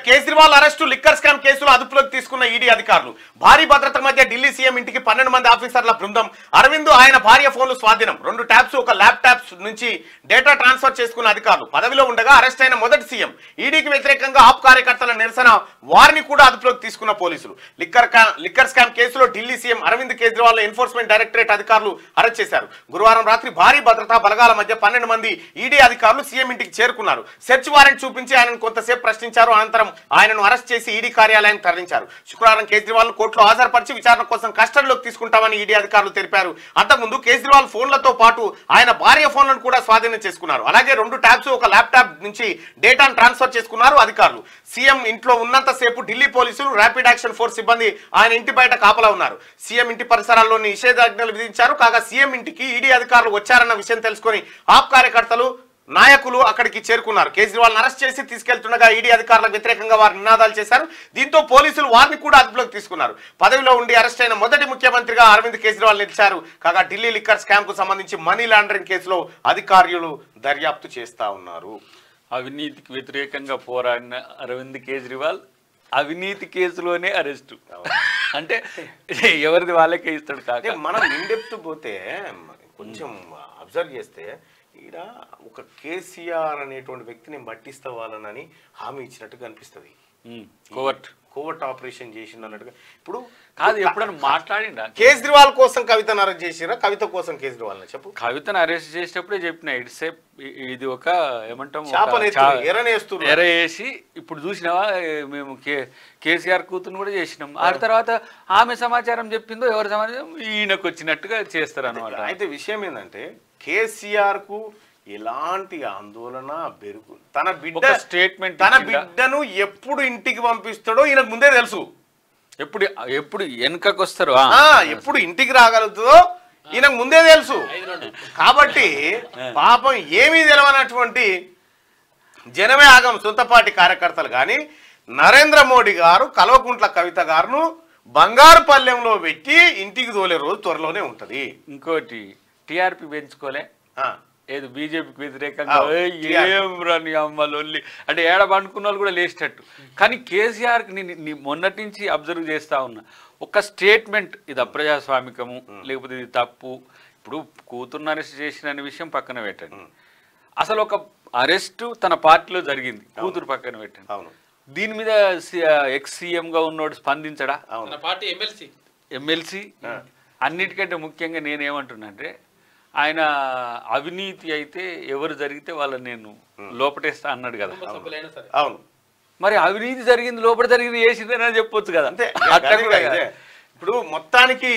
Kejriwal arrest liquor scam కేసులో అదుపులోకి తీసుకున్న ఈడీ అధికారులు భారీ భద్రత మధ్య ఢిల్లీ సీఎం ఇంటికి పన్నెండు మంది ఆఫీసర్ల బృందం అరవింద్ ఆయన భార్య ఫోన్లు స్వాధీనం రెండు ట్యాబ్స్ ఒక ల్యాప్టాప్స్ నుంచి డేటా ట్రాన్స్ఫర్ చేసుకున్న అధికారులు పదవిలో ఉండగా అరెస్ట్ అయిన మొదటి సీఎం ఈడీకి వ్యతిరేకంగా ఆప్ కార్యకర్తల నిరసన వారిని కూడా అదుపులోకి తీసుకున్న పోలీసులు లిక్కర్ కా- లిక్కర్ స్కామ్ కేసులో Delhi CM Arvind Kejriwal enforcement directorate అధికారులు అరెస్ట్ చేశారు గురువారం రాత్రి భారీ భద్రతా బలగాల మధ్య పన్నెండు మంది ఈడీ అధికారులు సీఎం ఇంటికి చేరుకున్నారు సెర్చ్ వారెంట్ చూపించి ఆయనను కొంతసేపు ప్రశ్నించారు అనంతరం ఆయనను అరెస్ట్ చేసి ఈడీ కార్యాలయానికి తరలించారు శుక్రవారం కేజ్రీవాల్ కోర్టులో హాజరుపరిచి విచారణ కోసం కస్టడీలోకి తీసుకుంటామని ఈడీ అధికారులు తెలిపారు అంతకుముందు కేజ్రీవాల్ ఫోన్లతో పాటు ఆయన భార్య ఫోన్లను కూడా స్వాధీనం చేసుకున్నారు అలాగే రెండు ట్యాబ్స్ ఒక ల్యాప్టాప్ నుంచి డేటాను ట్రాన్స్ఫర్ చేసుకున్నారు అధికారులు సీఎం ఇంట్లో ఉన్నంతసేపు ఢిల్లీ పోలీసులు ర్యాపిడ్ యాక్షన్ ఫోర్స్ సిబ్బంది ఆయన ఇంటి బయట కాపలా ఉన్నారు సీఎం ఇంటి పరిసరాల్లో నిషేధాజ్ఞలు విధించారు కాగా సీఎం ఇంటికి ఈడీ అధికారులు వచ్చారన్న విషయం తెలుసుకొని ఆప్ కార్యకర్తలు నాయకులు అక్కడికి చేరుకున్నారు కేజ్రీవాల్ అరెస్ట్ చేసి తీసుకెళ్తుండగా ఈడీ అధికారులకు వ్యతిరేకంగా వారు నినాదాలు చేశారు దీంతో పోలీసులు వారిని కూడా అదుపులోకి తీసుకున్నారు పదవిలో ఉండి అరెస్ట్ అయిన మొదటి ముఖ్యమంత్రిగా అరవింద్ కేజ్రీవాల్ నిలిచారు కాగా ఢిల్లీ లిక్కర్ స్కామ్ కు సంబంధించి మనీ లాండరింగ్ కేసులో అధికారులు దర్యాప్తు చేస్తా ఉన్నారు అవినీతికి వ్యతిరేకంగా పోరాడిన అరవింద్ కేజ్రీవాల్ అవినీతి కేసులోనే అరెస్టు అంటే ఎవరిది వాళ్ళకే ఇస్తాడు అంటే కాక మనం ఇండెప్త్ పోతే కొంచెం అబ్జర్వ్ చేస్తే ఈడ ఒక కేసీఆర్ అనేటువంటి వ్యక్తిని పట్టిస్తా వాళ్ళనని హామీ ఇచ్చినట్టుగా అనిపిస్తుంది ఉమ్, కోవర్ట్ కోవర్ట్ ఆపరేషన్ చేసిండు అన్నట్టుగా ఇప్పుడు కాదు ఎప్పుడన్నా మాట్లాడిండా కేజ్రీవాల్ కోసం కవితను అరెస్ట్ చేసిరా కవిత కోసం కేజ్రీవాల్ చెప్పు కవితను అరెస్ట్ చేసేటప్పుడే చెప్పిన ఇట్స్ ఇది ఒక ఏమంటాం ఒక చేపలు చా- ఎత్తురు, ఎర్రనేస్తురు. ఎర వేసి ఇప్పుడు చూసినావా ఏ, మేము కే కేసీఆర్ కూతురు కూడా చేసినాం ఆ తర్వాత ఆమె సమాచారం చెప్పిందో ఎవరి సమాచారం ఈయనకు వచ్చినట్టుగా చేస్తారు అనమాట అయితే విషయం ఏంటంటే కేసీఆర్ కు ఎలాంటి ఆందోళన బెరుకు తన బిడ్డ ఒక statement తన ఇచ్చిండా? బిడ్డను ఎప్పుడు ఇంటికి పంపిస్తాడో ఈయనకు ముందే తెలుసు ఎప్పుడు ఎప్పుడు వెనుకకు వస్తారు ఆ. ఆ ఎప్పుడు ఇంటికి రాగలుగుతుందో ఈయనకు ముందే తెలుసు కాబట్టి పాపం ఏమీ తెలవనటువంటి జనమే ఆగం సొంతపాటి కార్యకర్తలు కానీ నరేంద్ర మోడీ గారు కల్వకుంట్ల కవిత గారును బంగారు పల్లెంలో పెట్టి ఇంటికి తోలే రోజు త్వరలోనే ఉంటది ఇంకోటి టిఆర్పి పెంచుకోలే ఆ, ఏది బీజేపీకి వ్యతిరేకంగా ఆ, "ఏయ్, TRP. ఏం రాని అమ్మ లొల్లి అంటే ఏడ పండుకున్న వాళ్ళు కూడా లేచేటట్టు కానీ కేసీఆర్ ని మొన్నటి నుంచి అబ్జర్వ్ చేస్తా ఉన్నా ఒక స్టేట్మెంట్ ఇది అప్రజాస్వామికము లేకపోతే ఇది తప్పు ఇప్పుడు కూతుర్ని అరెస్ట్ చేసిన అనే విషయం పక్కన పెట్టండి అసలు ఒక అరెస్టు తన పార్టీలో జరిగింది కూతురు పక్కన పెట్టండి అవును దీని మీద ఎక్స్ గా ఉన్నోడు స్పందించడా మన పార్టీ ఎమ్మెల్సీ ఎమ్మెల్సీ అన్నిటికంటే ముఖ్యంగా నేనేమంటున్నా అంటే ఆయన అవినీతి అయితే ఎవరు జరిగితే వాళ్ళని నేను లోపటేస్తా అన్నాడు కదా కుటుంబ సభ్యులైనా సరే అవును మరి అవినీతి జరిగింది లోపల జరిగింది వేసిందని చెప్పొచ్చు కదా అంతే అట్లా అదే కూడా కదా, కదా. ఇదే. ఇప్పుడు మొత్తానికి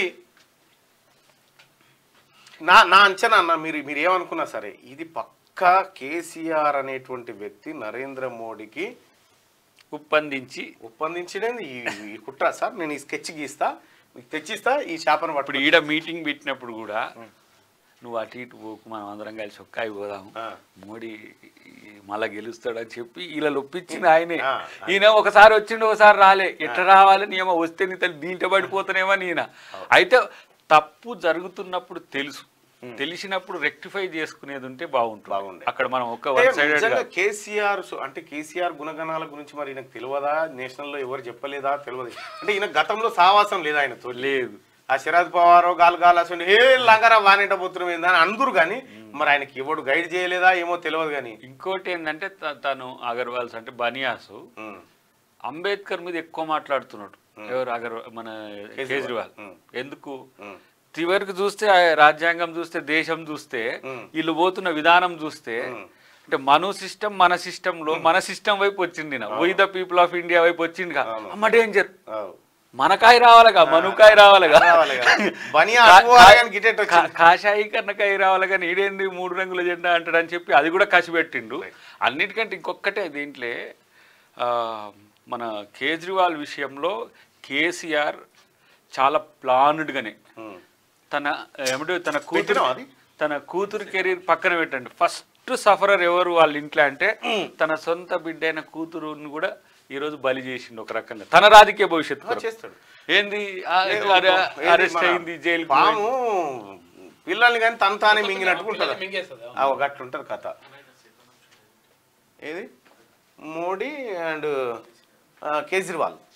నా నా అంచనా అన్న మీరు మీరు ఏమనుకున్నా సరే ఇది పక్కా కేసీఆర్ అనేటువంటి వ్యక్తి నరేంద్ర మోడీకి ఉప్పందించి ఒప్పందించలేదు ఈ ఈ కుట్ర సార్ నేను ఈ స్కెచ్ గీస్తా మీకు తెచ్చిస్తా ఈ చేపను ఇప్పుడు పట్టుకుని ఈడ మీటింగ్ పెట్టినప్పుడు కూడా నువ్వు అటు ఇటు పోకు మనం అందరం కలిసి ఒక్కాయి పోదాం ఆ. మోడీ మళ్ళా గెలుస్తాడని చెప్పి ఇలా ఒప్పించింది ఆయనే ఆ, ఈయన ఒకసారి వచ్చిండు ఒకసారి రాలే ఎట్లా రావాలి నియమ వస్తే నీ తల్లి దీంట్లో పడిపోతానేమో ఈయన అయితే తప్పు జరుగుతున్నప్పుడు తెలుసు తెలిసినప్పుడు రెక్టిఫై చేసుకునేది ఉంటే బాగుంటుంది బాగుండే. అక్కడ మనం ఒక అంటే వన్ సైడెడ్ నిజంగా కేసీఆర్ సు- అంటే కేసీఆర్ గుణగణాల గురించి మరి ఈయనకు తెలియదా నేషనల్ లో ఎవరు చెప్పలేదా తెలియదు అంటే ఈయన గతంలో సావాసం లేదా ఆయనతో లేదు ఆ శరద్ పవారో గాల్ గాల్ అసలు ఏ లంగరా వానేట పోతున్నాం ఏందని అందరు కానీ మరి ఆయనకి ఎవడు గైడ్ చేయలేదా ఏమో తెలియదు కానీ ఇంకోటి ఏంటంటే త- తను అగర్వాల్స్ అంటే బనియాసు అంబేద్కర్ మీద ఎక్కువ మాట్లాడుతున్నాడు ఎవరు అగర్ మన కేజ్రీవాల్ ఉమ్. ఎందుకు ఉమ్. చివరికి చూస్తే ఆ రాజ్యాంగం చూస్తే దేశం చూస్తే ఉమ్. వీళ్ళు పోతున్న విధానం చూస్తే అంటే మను సిస్టమ్ మన సిస్టమ్ లో మన సిస్టమ్ వైపు వచ్చింది we the people of India వైపు వచ్చింది అవును. అమ్మ డేంజర్ అవు. మనకాయ రావాలిగా మనుకాయ రావాలిగా రావాలి కదా. బనియా కా- అటు పోవాలి కానీ గిటెట్ కా- వచ్చింది. కాషాయీకరణకాయ రావాలి కానీ ఈడేంది మూడు రంగుల జెండా అంటాడని చెప్పి అది కూడా కసిపెట్టిండు అన్నిటికంటే ఇంకొక్కటే దీంట్లో ఆ, మన కేజ్రీవాల్ విషయంలో కేసీఆర్ చాలా ప్లాన్డ్గానే ఉమ్. తన ఏమిటో తన కూతురు పెట్టినావా అది? తన కూతురు కెరీర్ పక్కన పెట్టండి ఫస్ట్ సఫరర్ ఎవరు వాళ్ళ ఇంట్లో అంటే తన సొంత బిడ్డ అయిన కూతురుని కూడా ఈ రోజు బలి చేసిండు ఒక రకంగా తన రాజకీయ భవిష్యత్తు ఆ, కొరకు. చేస్తాడు ఏంది ఆ, ఏ, అరె- ఏది అరెస్ట్ మన అయింది జైలు పాము పిల్లల్ని కానీ తన తానే మింగినట్టుగా ఉంటుంది మింగేస్తుంది ఆ, ఒక అట్లా ఉంటుంది కథ ఏది మోడీ అండ్ ఆ, కేజ్రీవాల్